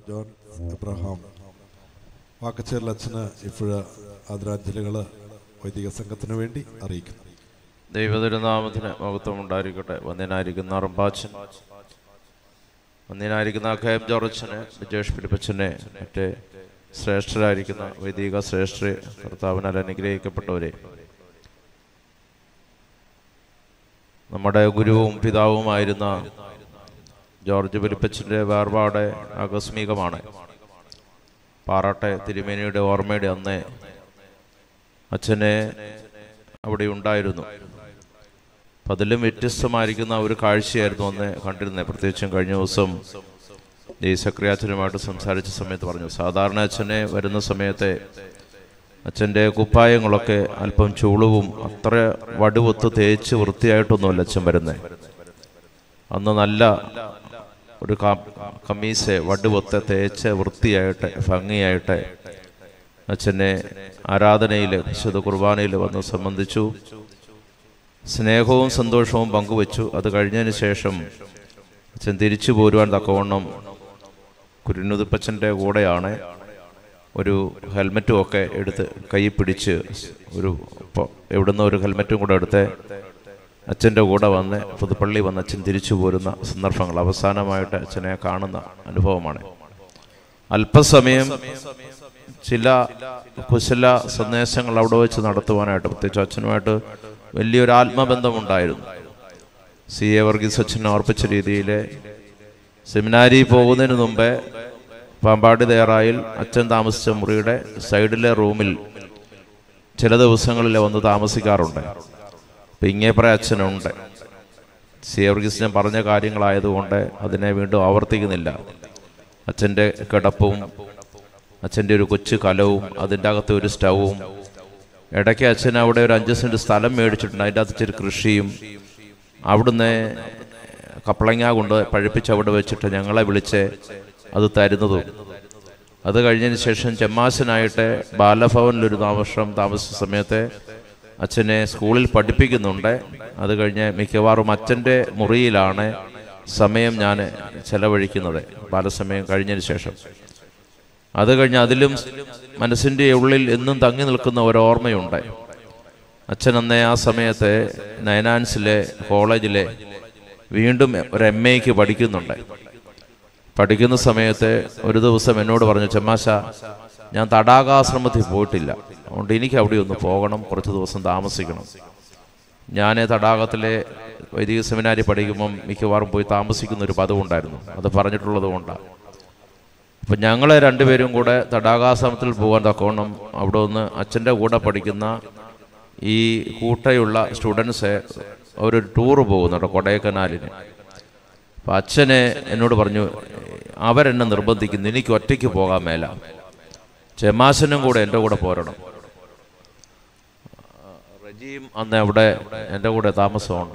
John Abraham വാക്കച്ചേരിൽ അച്ഛന് ഇപ്പോഴ് ആദരാഞ്ജലികൾ വൈദിക സംഘത്തിന് വേണ്ടി അറിയിക്കുന്നു ദൈവതിരുനാമത്തിന് മഹത്വം ഉണ്ടായിരിക്കട്ടെ വന്യനായിരിക്കുന്ന റമ്പാച്ചൻ വന്യനായിരിക്കുന്ന കെ എം ജോർജന് വിജേഷ് ഫിലിപ്പച്ചനെ മറ്റേ ശ്രേഷ്ഠരായിരിക്കുന്ന വൈദിക ശ്രേഷ്ഠ കർത്താവിനാൽ അനുഗ്രഹിക്കപ്പെട്ടവരെ നമ്മുടെ ഗുരുവും പിതാവുമായിരുന്ന ജോർജ് ഫിലിപ്പച്ചൻ്റെ വേർപാട് ആകസ്മികമാണ് പാറാട്ടെ തിരുമേനിയുടെ ഓർമ്മയുടെ അന്ന് അച്ഛനെ അവിടെ ഉണ്ടായിരുന്നു അപ്പം അതിലും വ്യത്യസ്തമായിരിക്കുന്ന ഒരു കാഴ്ചയായിരുന്നു അന്ന് കണ്ടിരുന്നത് പ്രത്യേകിച്ചും കഴിഞ്ഞ ദിവസം ഈ സക്രിയാച്ചനുമായിട്ട് സംസാരിച്ച സമയത്ത് പറഞ്ഞു സാധാരണ അച്ഛനെ വരുന്ന സമയത്തെ അച്ഛൻ്റെ കുപ്പായങ്ങളൊക്കെ അല്പം ചൂളവും അത്ര വടുവൊത്ത് തേച്ച് വൃത്തിയായിട്ടൊന്നുമല്ല അച്ഛൻ വരുന്നത് അന്ന് നല്ല ഒരു ക- കമ്മീസ് വടുവൊത്ത് തേച്ച് വൃത്തിയായിട്ട് ഭംഗിയായിട്ട് അച്ഛനെ ആരാധനയിൽ വിശുദ്ധ കുർബാനയിൽ വന്ന് സംബന്ധിച്ചു സ്നേഹവും സന്തോഷവും പങ്കുവച്ചു അത് കഴിഞ്ഞതിന് ശേഷം അച്ഛൻ തിരിച്ചു പോരുവാൻ തക്കവണ്ണം കുരുന്നുതിപ്പച്ചൻ്റെ കൂടെയാണ് ഒരു ഹെൽമറ്റും ഒക്കെ എടുത്ത് കൈ പിടിച്ച് ഒരു പൊ- എവിടുന്ന് ഒരു ഹെൽമറ്റും കൂടെ എടുത്ത് അച്ഛൻ്റെ കൂടെ വന്ന് പുതുപ്പള്ളി വന്ന് അച്ഛൻ തിരിച്ചു പോരുന്ന സന്ദർഭങ്ങൾ അവസാനമായിട്ട് അച്ഛനെ കാണുന്ന അനുഭവമാണ് അല്പസമയം ചില കുശല സന്ദേശങ്ങൾ അവിടെ വെച്ച് നടത്തുവാനായിട്ട് പ്രത്യേകിച്ച് അച്ഛനുമായിട്ട് വലിയൊരു ആത്മബന്ധമുണ്ടായിരുന്നു സി എ വർഗീസ് അച്ഛനെ ഓർപ്പിച്ച രീതിയിൽ സെമിനാരി പോകുന്നതിന് മുമ്പേ പാമ്പാടി തയ്യാറായിൽ അച്ഛൻ താമസിച്ച മുറിയുടെ സൈഡിലെ റൂമിൽ ചില ദിവസങ്ങളിൽ വന്ന് താമസിക്കാറുണ്ട് അപ്പം ഇങ്ങേപ്പറ അച്ഛനുണ്ട് സി എ വർഗീസ് ഞാൻ പറഞ്ഞ കാര്യങ്ങളായതുകൊണ്ട് അതിനെ വീണ്ടും ആവർത്തിക്കുന്നില്ല അച്ഛൻ്റെ കിടപ്പും അച്ഛൻ്റെ ഒരു കൊച്ചു കലവും അതിൻ്റെ അകത്ത് ഒരു സ്റ്റൗവും ഇടയ്ക്ക് അച്ഛൻ അവിടെ ഒരു അഞ്ച് സെൻറ്റ് സ്ഥലം മേടിച്ചിട്ടുണ്ട് അതിൻ്റെ അകത്ത് ഇച്ചിരി കൃഷിയും അവിടുന്ന് കപ്പളങ്ങ കൊണ്ട് പഴുപ്പിച്ച് അവിടെ വെച്ചിട്ട് ഞങ്ങളെ വിളിച്ച് അത് തരുന്നതും അത് കഴിഞ്ഞതിന് ശേഷം ചെമ്മാശനായിട്ട് ബാലഭവനിലൊരു താമസം താമസിച്ച സമയത്ത് അച്ഛനെ സ്കൂളിൽ പഠിപ്പിക്കുന്നുണ്ട് അത് കഴിഞ്ഞ് മിക്കവാറും അച്ഛൻ്റെ മുറിയിലാണ് സമയം ഞാൻ ചെലവഴിക്കുന്നത് ബാലസമയം കഴിഞ്ഞതിന് ശേഷം അത് കഴിഞ്ഞ് അതിലും മനസ്സിൻ്റെ ഉള്ളിൽ എന്നും തങ്ങി നിൽക്കുന്ന ഒരു ഓർമ്മയുണ്ട് അച്ഛൻ അന്നേ ആ സമയത്ത് നയനാൻസിലെ കോളേജിലെ വീണ്ടും ഒരു എം എക്ക് പഠിക്കുന്നുണ്ട് പഠിക്കുന്ന സമയത്ത് ഒരു ദിവസം എന്നോട് പറഞ്ഞു ചെമ്മാശ ഞാൻ തടാകാശ്രമത്തിൽ പോയിട്ടില്ല അതുകൊണ്ട് എനിക്ക് അവിടെ ഒന്ന് പോകണം കുറച്ച് ദിവസം താമസിക്കണം ഞാൻ തടാകത്തിലെ വൈദിക സെമിനാരി പഠിക്കുമ്പം മിക്കവാറും പോയി താമസിക്കുന്ന ഒരു പദവുണ്ടായിരുന്നു അത് പറഞ്ഞിട്ടുള്ളത് കൊണ്ടാണ് അപ്പം ഞങ്ങൾ രണ്ടുപേരും കൂടെ തടാകാശ്രമത്തിൽ പോകാൻ തക്കവണ്ണം അവിടെ ഒന്ന് അച്ഛൻ്റെ കൂടെ പഠിക്കുന്ന ഈ കൂട്ടയുള്ള സ്റ്റുഡൻസ് ഒരു ടൂറ് പോകുന്നുണ്ട് കൊടൈക്കനാലിന് അപ്പം അച്ഛനെ എന്നോട് പറഞ്ഞു അവരെന്നെ നിർബന്ധിക്കുന്നു എനിക്ക് ഒറ്റയ്ക്ക് പോകാൻ മേല ചെമാശനും കൂടെ എൻ്റെ കൂടെ പോരണം റജിയും അന്ന് അവിടെ എൻ്റെ കൂടെ താമസമുണ്ട്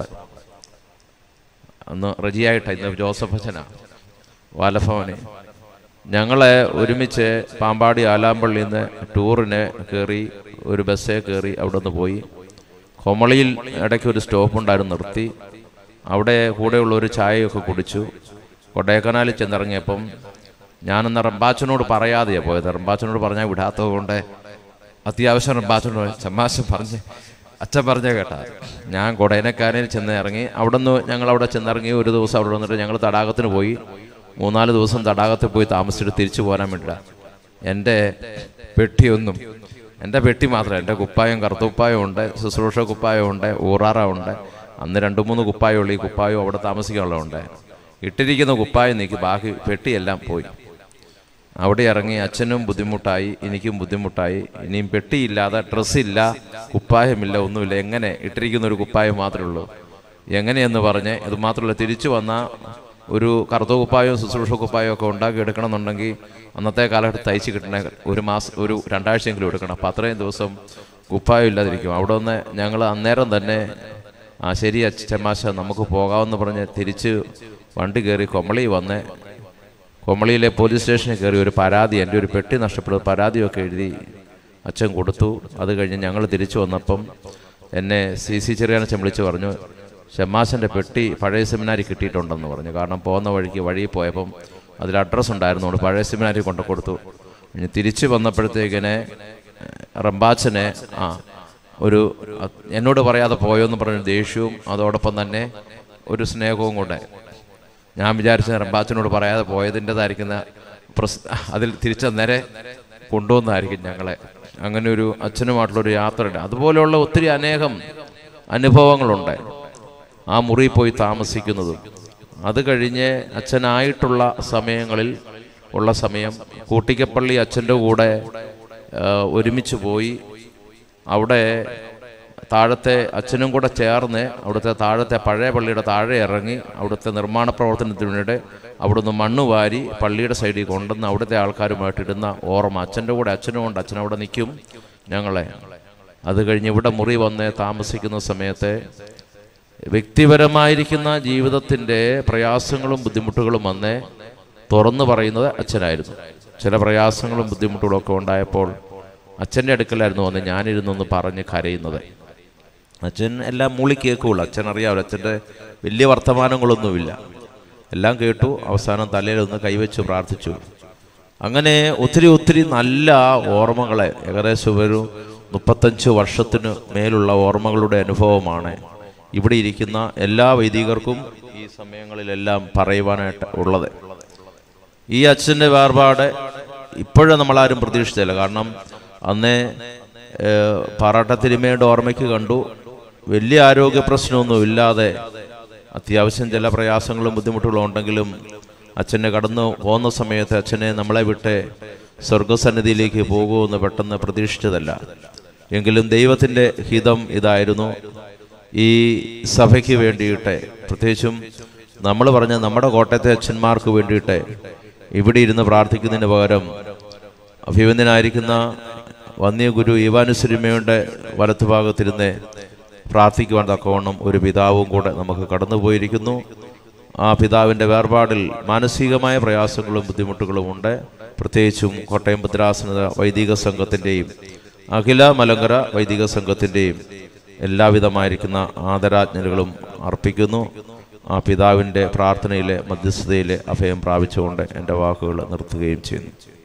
അന്ന് റജിയായിട്ട് ഇന്ന് ജോസഫ് അച്ഛനാ വാലഭവനെ ഞങ്ങളെ ഒരുമിച്ച് പാമ്പാടി ആലാമ്പള്ളിയിൽ നിന്ന് ടൂറിന് കയറി ഒരു ബസ്സേ കയറി അവിടെ നിന്ന് പോയി കൊമളിയിൽ ഇടയ്ക്ക് ഒരു സ്റ്റോപ്പ് ഉണ്ടായിരുന്നു നിർത്തി അവിടെ കൂടെയുള്ള ഒരു ചായയൊക്കെ കുടിച്ചു കൊടൈക്കനാലിൽ ചെന്നിറങ്ങിയപ്പം ഞാനെന്ന റമ്പാച്ചനോട് പറയാതെയാണ് പോയത് റമ്പാച്ചനോട് പറഞ്ഞാൽ വിടാത്തത് കൊണ്ട് അത്യാവശ്യം റമ്പാച്ചനോട് ചമ്മാശം പറഞ്ഞ് അച്ഛൻ പറഞ്ഞ കേട്ടാ ഞാൻ കൊടൈനക്കാനിൽ ചെന്ന് ഇറങ്ങി അവിടെ നിന്ന് ഞങ്ങൾ അവിടെ ചെന്നിറങ്ങി ഒരു ദിവസം അവിടെ വന്നിട്ട് ഞങ്ങൾ തടാകത്തിന് പോയി മൂന്നാല് ദിവസം തടാകത്തിൽ പോയി താമസിച്ചിട്ട് തിരിച്ചു പോരാൻ വേണ്ടിയിട്ടാണ് എൻ്റെ പെട്ടിയൊന്നും എൻ്റെ പെട്ടി മാത്രമല്ല എൻ്റെ കുപ്പായം കറുത്തുപ്പായം ഉണ്ട് ശുശ്രൂഷ കുപ്പായം ഉണ്ട് ഊറാറ ഉണ്ട് അന്ന് രണ്ട് മൂന്ന് കുപ്പായമുള്ളൂ ഈ കുപ്പായം അവിടെ താമസിക്കാനുള്ളതുണ്ട് ഇട്ടിരിക്കുന്ന കുപ്പായം നീക്കി ബാക്കി പെട്ടിയെല്ലാം പോയി അവിടെ ഇറങ്ങി അച്ഛനും ബുദ്ധിമുട്ടായി എനിക്കും ബുദ്ധിമുട്ടായി ഇനിയും പെട്ടിയില്ലാതെ ഡ്രസ്സില്ല കുപ്പായമില്ല ഒന്നുമില്ല എങ്ങനെ ഇട്ടിരിക്കുന്ന ഒരു കുപ്പായം മാത്രമേ ഉള്ളൂ എങ്ങനെയെന്ന് പറഞ്ഞ് ഇത് മാത്രമല്ല തിരിച്ചു വന്ന ഒരു കറുത്ത കുപ്പായവും ശുശ്രൂഷ കുപ്പായവും ഒക്കെ ഉണ്ടാക്കി എടുക്കണമെന്നുണ്ടെങ്കിൽ അന്നത്തെ കാലഘട്ടത്തിൽ തയ്ച്ച് കിട്ടണ ഒരു മാസം ഒരു രണ്ടാഴ്ചയെങ്കിലും എടുക്കണം അപ്പം അത്രയും ദിവസം കുപ്പായം ഇല്ലാതിരിക്കും അവിടെ ഒന്ന് ഞങ്ങൾ അന്നേരം തന്നെ ആ ശരി അച്ഛമാശ നമുക്ക് പോകാമെന്ന് പറഞ്ഞ് തിരിച്ച് വണ്ടി കയറി കൊമളി വന്ന് കൊമളിയിലെ പോലീസ് സ്റ്റേഷനിൽ കയറി ഒരു പരാതി എൻ്റെ ഒരു പെട്ടി നഷ്ടപ്പെടുന്ന പരാതിയൊക്കെ എഴുതി അച്ഛൻ കൊടുത്തു അത് കഴിഞ്ഞ് ഞങ്ങൾ തിരിച്ചു വന്നപ്പം എന്നെ സി സി ചെറിയാനച്ഛൻ വിളിച്ച് പറഞ്ഞു ഷമ്മാശൻ്റെ പെട്ടി പഴയ സെമിനാരി കിട്ടിയിട്ടുണ്ടെന്ന് പറഞ്ഞു കാരണം പോകുന്ന വഴിക്ക് വഴിയിൽ പോയപ്പം അതിൽ അഡ്രസ്സ് ഉണ്ടായിരുന്നു അതുകൊണ്ട് പഴയ സെമിനാരി കൊണ്ടു കൊടുത്തു ഇനി തിരിച്ച് വന്നപ്പോഴത്തേക്കിനെ റംബാച്ചനെ ആ ഒരു അ- എന്നോട് പറയാതെ പോയോന്ന് പറഞ്ഞ ദേഷ്യവും അതോടൊപ്പം തന്നെ ഒരു സ്നേഹവും കൂടെ ഞാൻ വിചാരിച്ച റംബാച്ചനോട് പറയാതെ പോയതിൻ്റെതായിരിക്കുന്ന പ്രസ് അതിൽ തിരിച്ച നേരെ കൊണ്ടുവന്നായിരിക്കും ഞങ്ങളെ അങ്ങനെ ഒരു അച്ഛനുമായിട്ടുള്ളൊരു യാത്രയുണ്ട് അതുപോലെയുള്ള ഒത്തിരി അനേകം അനുഭവങ്ങളുണ്ട് ആ മുറി പോയി താമസിക്കുന്നതും അത് കഴിഞ്ഞ് അച്ഛനായിട്ടുള്ള സമയങ്ങളിൽ ഉള്ള സമയം കൂട്ടിക്കപ്പള്ളി അച്ഛൻ്റെ കൂടെ ആ, ഒരുമിച്ച് പോയി അവിടെ താഴത്തെ അച്ഛനും കൂടെ ചേർന്ന് അവിടുത്തെ താഴത്തെ പഴയ പള്ളിയുടെ താഴെ ഇറങ്ങി അവിടുത്തെ നിർമ്മാണ പ്രവർത്തനത്തിനിടെ അവിടുന്ന് മണ്ണ് വാരി പള്ളിയുടെ സൈഡിൽ കൊണ്ടുവന്ന് അവിടുത്തെ ആൾക്കാരുമായിട്ടിരുന്ന ഓർമ്മ അച്ഛൻ്റെ കൂടെ അച്ഛനും കൊണ്ട് അച്ഛൻ അവിടെ നിൽക്കും ഞങ്ങളെ അത് കഴിഞ്ഞ് ഇവിടെ മുറി വന്ന് താമസിക്കുന്ന സമയത്ത് വ്യക്തിപരമായിരിക്കുന്ന ജീവിതത്തിൻ്റെ പ്രയാസങ്ങളും ബുദ്ധിമുട്ടുകളും വന്ന് തുറന്നു പറയുന്നത് അച്ഛനായിരുന്നു ചില പ്രയാസങ്ങളും ബുദ്ധിമുട്ടുകളും ഒക്കെ ഉണ്ടായപ്പോൾ അച്ഛൻ്റെ അടുക്കലായിരുന്നു വന്ന് ഞാനിരുന്നൊന്ന് പറഞ്ഞ് കരയുന്നത് അച്ഛൻ എല്ലാം മൂളി കേൾക്കുള്ളൂ അച്ഛൻ അറിയാമല്ലോ അച്ഛൻ്റെ വലിയ വർത്തമാനങ്ങളൊന്നുമില്ല എല്ലാം കേട്ടു അവസാനം തലയിലൊന്ന് കൈവച്ച് പ്രാർത്ഥിച്ചു അങ്ങനെ ഒത്തിരി ഒത്തിരി നല്ല ഓർമ്മകളെ ഏകദേശം ഒരു മുപ്പത്തഞ്ച് വർഷത്തിന് മേലുള്ള ഓർമ്മകളുടെ അനുഭവമാണ് ഇവിടെ ഇരിക്കുന്ന എല്ലാ വൈദികർക്കും ഈ സമയങ്ങളിലെല്ലാം പറയുവാനായിട്ട് ഉള്ളത് ഈ അച്ഛൻ്റെ വേർപാട് ഇപ്പോഴും നമ്മളാരും പ്രതീക്ഷിച്ചില്ല കാരണം അന്ന് പാറാട്ട തിരുമയുടെ ഓർമ്മയ്ക്ക് കണ്ടു വലിയ ആരോഗ്യ പ്രശ്നമൊന്നും ഇല്ലാതെ അത്യാവശ്യം ചില പ്രയാസങ്ങളും ബുദ്ധിമുട്ടുകളും ഉണ്ടെങ്കിലും അച്ഛനെ കടന്നു പോകുന്ന സമയത്ത് അച്ഛനെ നമ്മളെ വിട്ട് സ്വർഗസന്നിധിയിലേക്ക് പോകുമെന്ന് പെട്ടെന്ന് പ്രതീക്ഷിച്ചതല്ല എങ്കിലും ദൈവത്തിൻ്റെ ഹിതം ഇതായിരുന്നു ഈ സഭയ്ക്ക് വേണ്ടിയിട്ട് പ്രത്യേകിച്ചും നമ്മൾ പറഞ്ഞ നമ്മുടെ കോട്ടയത്തെ അച്ഛന്മാർക്ക് വേണ്ടിയിട്ട് ഇവിടെ ഇരുന്ന് പ്രാർത്ഥിക്കുന്നതിന് പകരം അഭിവന്ദനായിരിക്കുന്ന വന്യഗുരു ഈവാനുസരിമയുടെ വലത്തുഭാഗത്തിരുന്ന് പ്രാർത്ഥിക്കുവാൻ തക്കവണ്ണം ഒരു പിതാവും കൂടെ നമുക്ക് കടന്നുപോയിരിക്കുന്നു ആ പിതാവിൻ്റെ വേർപാടിൽ മാനസികമായ പ്രയാസങ്ങളും ബുദ്ധിമുട്ടുകളും ഉണ്ട് പ്രത്യേകിച്ചും കോട്ടയം ഭദ്രാസന വൈദിക സംഘത്തിൻ്റെയും അഖില മലങ്കര വൈദിക സംഘത്തിൻ്റെയും എല്ലാവിധമായിരിക്കുന്ന ആദരാജ്ഞലുകളും അർപ്പിക്കുന്നു ആ പിതാവിൻ്റെ പ്രാർത്ഥനയിലെ മധ്യസ്ഥതയിലെ അഭയം പ്രാപിച്ചുകൊണ്ട് എൻ്റെ വാക്കുകൾ നിർത്തുകയും ചെയ്യുന്നു